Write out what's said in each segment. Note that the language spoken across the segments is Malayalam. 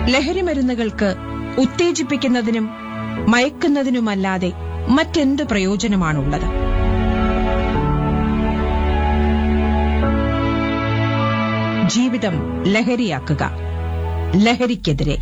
ലഹരിമരുന്നുകൾക്ക് ഉത്തേജിപ്പിക്കുന്നതിനും മയക്കുന്നതിനുമല്ലാതെ മറ്റെന്ത് പ്രയോജനമാണുള്ളത് ജീവിതം ലഹരിയാക്കുക ലഹരിക്കെതിരെ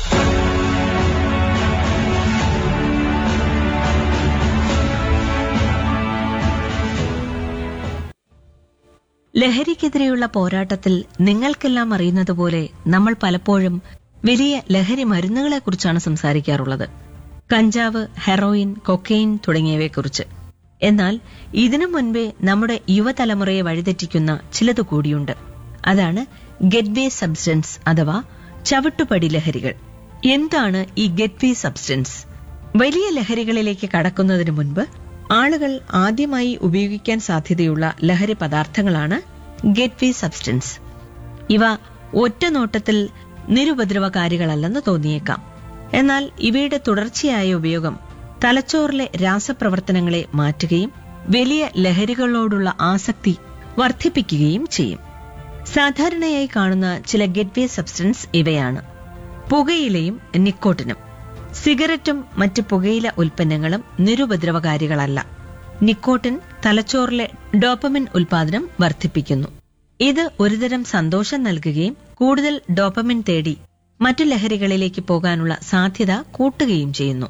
ലഹരിക്കെതിരെയുള്ള പോരാട്ടത്തിൽ നിങ്ങൾക്കെല്ലാം അറിയുന്നതുപോലെ നമ്മൾ പലപ്പോഴും വലിയ ലഹരി മരുന്നുകളെക്കുറിച്ചാണ് സംസാരിക്കാറുള്ളത് കഞ്ചാവ് ഹെറോയിൻ കൊക്കെയിൻ തുടങ്ങിയവയെക്കുറിച്ച് എന്നാൽ ഇതിനു മുൻപേ നമ്മുടെ യുവതലമുറയെ വഴിതെറ്റിക്കുന്ന ചിലത് കൂടിയുണ്ട് അതാണ് ഗെറ്റ്വേ സബ്സ്റ്റൻസ് അഥവാ ചവിട്ടുപടി ലഹരികൾ എന്താണ് ഈ ഗെറ്റ്വേ സബ്സ്റ്റൻസ് വലിയ ലഹരികളിലേക്ക് കടക്കുന്നതിന് മുൻപ് ആളുകൾ ആദ്യമായി ഉപയോഗിക്കാൻ സാധ്യതയുള്ള ലഹരി പദാർത്ഥങ്ങളാണ് ഗെറ്റ്വേ സബ്സ്റ്റൻസ് ഇവ ഒറ്റ നോട്ടത്തിൽ നിരുപദ്രവകാരികളല്ലെന്ന് തോന്നിയേക്കാം എന്നാൽ ഇവയുടെ തുടർച്ചയായ ഉപയോഗം തലച്ചോറിലെ രാസപ്രവർത്തനങ്ങളെ മാറ്റുകയും വലിയ ലഹരികളോടുള്ള ആസക്തി വർദ്ധിപ്പിക്കുകയും ചെയ്യും സാധാരണയായി കാണുന്ന ചില ഗെറ്റ്വേ സബ്സ്റ്റൻസ് ഇവയാണ് പുകയിലയും നിക്കോട്ടിനും സിഗരറ്റും മറ്റ് പുകയില ഉൽപ്പന്നങ്ങളും നിരുപദ്രവകാരികളല്ല നിക്കോട്ടിൻ തലച്ചോറിലെ ഡോപ്പമിൻ ഉൽപാദനം വർദ്ധിപ്പിക്കുന്നു ഇത് ഒരുതരം സന്തോഷം നൽകുകയും കൂടുതൽ ഡോപ്പമിൻ തേടി മറ്റു ലഹരികളിലേക്ക് പോകാനുള്ള സാധ്യത കൂട്ടുകയും ചെയ്യുന്നു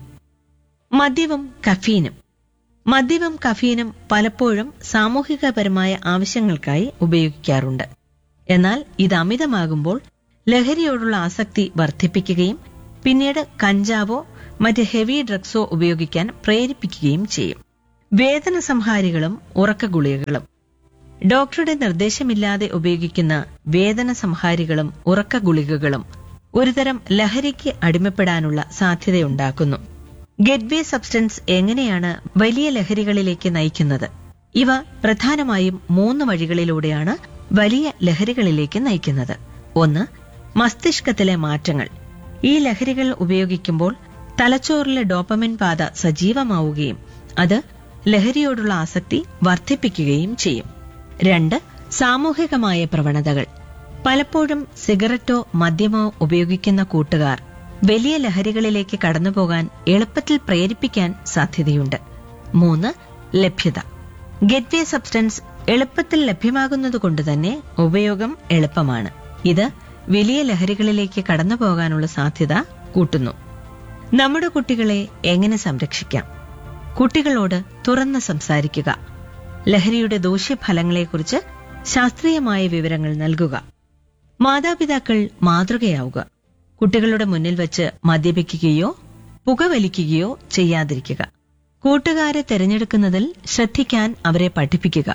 മദ്യവും കഫീനും മദ്യവും കഫീനും പലപ്പോഴും സാമൂഹികപരമായ ആവശ്യങ്ങൾക്കായി ഉപയോഗിക്കാറുണ്ട് എന്നാൽ ഇത് അമിതമാകുമ്പോൾ ലഹരിയോടുള്ള ആസക്തി വർദ്ധിപ്പിക്കുകയും പിന്നീട് കഞ്ചാവോ മറ്റ് ഹെവി ഡ്രഗ്സോ ഉപയോഗിക്കാൻ പ്രേരിപ്പിക്കുകയും ചെയ്യും വേദന സംഹാരികളും ഉറക്ക ഗുളികകളും ഡോക്ടറുടെ നിർദ്ദേശമില്ലാതെ ഉപയോഗിക്കുന്ന വേദന സംഹാരികളും ഉറക്ക ഗുളികകളും ഒരുതരം ലഹരിക്ക് അടിമപ്പെടാനുള്ള സാധ്യതയുണ്ടാക്കുന്നു ഗെറ്റ്വേ സബ്സ്റ്റൻസ് എങ്ങനെയാണ് വലിയ ലഹരികളിലേക്ക് നയിക്കുന്നത് ഇവ പ്രധാനമായും മൂന്ന് വഴികളിലൂടെയാണ് വലിയ ലഹരികളിലേക്ക് നയിക്കുന്നത് ഒന്ന് മസ്തിഷ്കത്തിലെ മാറ്റങ്ങൾ ഈ ലഹരികൾ ഉപയോഗിക്കുമ്പോൾ തലച്ചോറിലെ ഡോപ്പമിൻ പാത സജീവമാവുകയും അത് ലഹരിയോടുള്ള ആസക്തി വർദ്ധിപ്പിക്കുകയും ചെയ്യും രണ്ട് സാമൂഹികമായ പ്രവണതകൾ പലപ്പോഴും സിഗരറ്റോ മദ്യമോ ഉപയോഗിക്കുന്ന കൂട്ടുകാർ വലിയ ലഹരികളിലേക്ക് കടന്നുപോകാൻ എളുപ്പത്തിൽ പ്രേരിപ്പിക്കാൻ സാധ്യതയുണ്ട് മൂന്ന് ലഭ്യത ഗെറ്റ്വേ സബ്സ്റ്റൻസ് എളുപ്പത്തിൽ ലഭ്യമാകുന്നതുകൊണ്ട് തന്നെ ഉപയോഗം എളുപ്പമാണ് ഇത് വലിയ ലഹരികളിലേക്ക് കടന്നുപോകാനുള്ള സാധ്യത കൂട്ടുന്നു നമ്മുടെ കുട്ടികളെ എങ്ങനെ സംരക്ഷിക്കാം കുട്ടികളോട് തുറന്ന് സംസാരിക്കുക ലഹരിയുടെ ദൂഷ്യഫലങ്ങളെക്കുറിച്ച് ശാസ്ത്രീയമായ വിവരങ്ങൾ നൽകുക മാതാപിതാക്കൾ മാതൃകയാവുക കുട്ടികളുടെ മുന്നിൽ വെച്ച് മദ്യപിക്കുകയോ പുകവലിക്കുകയോ ചെയ്യാതിരിക്കുക കൂട്ടുകാരെ തിരഞ്ഞെടുക്കുന്നതിൽ ശ്രദ്ധിക്കാൻ അവരെ പഠിപ്പിക്കുക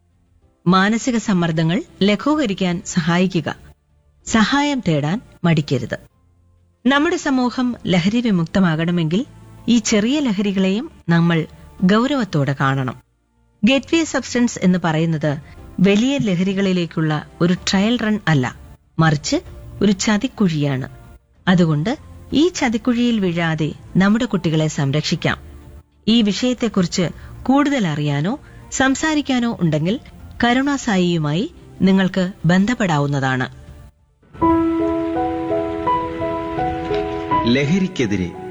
മാനസിക സമ്മർദ്ദങ്ങൾ ലഘൂകരിക്കാൻ സഹായിക്കുക സഹായം തേടാൻ മടിക്കരുത് നമ്മുടെ സമൂഹം ലഹരി വിമുക്തമാകണമെങ്കിൽ ഈ ചെറിയ ലഹരികളെയും നമ്മൾ ഗൗരവത്തോടെ കാണണം ഗെറ്റ്വേ സബ്സ്റ്റൻസ് എന്ന് പറയുന്നത് വലിയ ലഹരികളിലേക്കുള്ള ഒരു ട്രയൽ റൺ അല്ല മറിച്ച് ഒരു ചതിക്കുഴിയാണ് അതുകൊണ്ട് ഈ ചതിക്കുഴിയിൽ വീഴാതെ നമ്മുടെ കുട്ടികളെ സംരക്ഷിക്കാം ഈ വിഷയത്തെക്കുറിച്ച് കൂടുതൽ അറിയാനോ സംസാരിക്കാനോ ഉണ്ടെങ്കിൽ കരുണാസായിയുമായി നിങ്ങൾക്ക് ബന്ധപ്പെടാവുന്നതാണ് ലഹരിക്കെതിരെ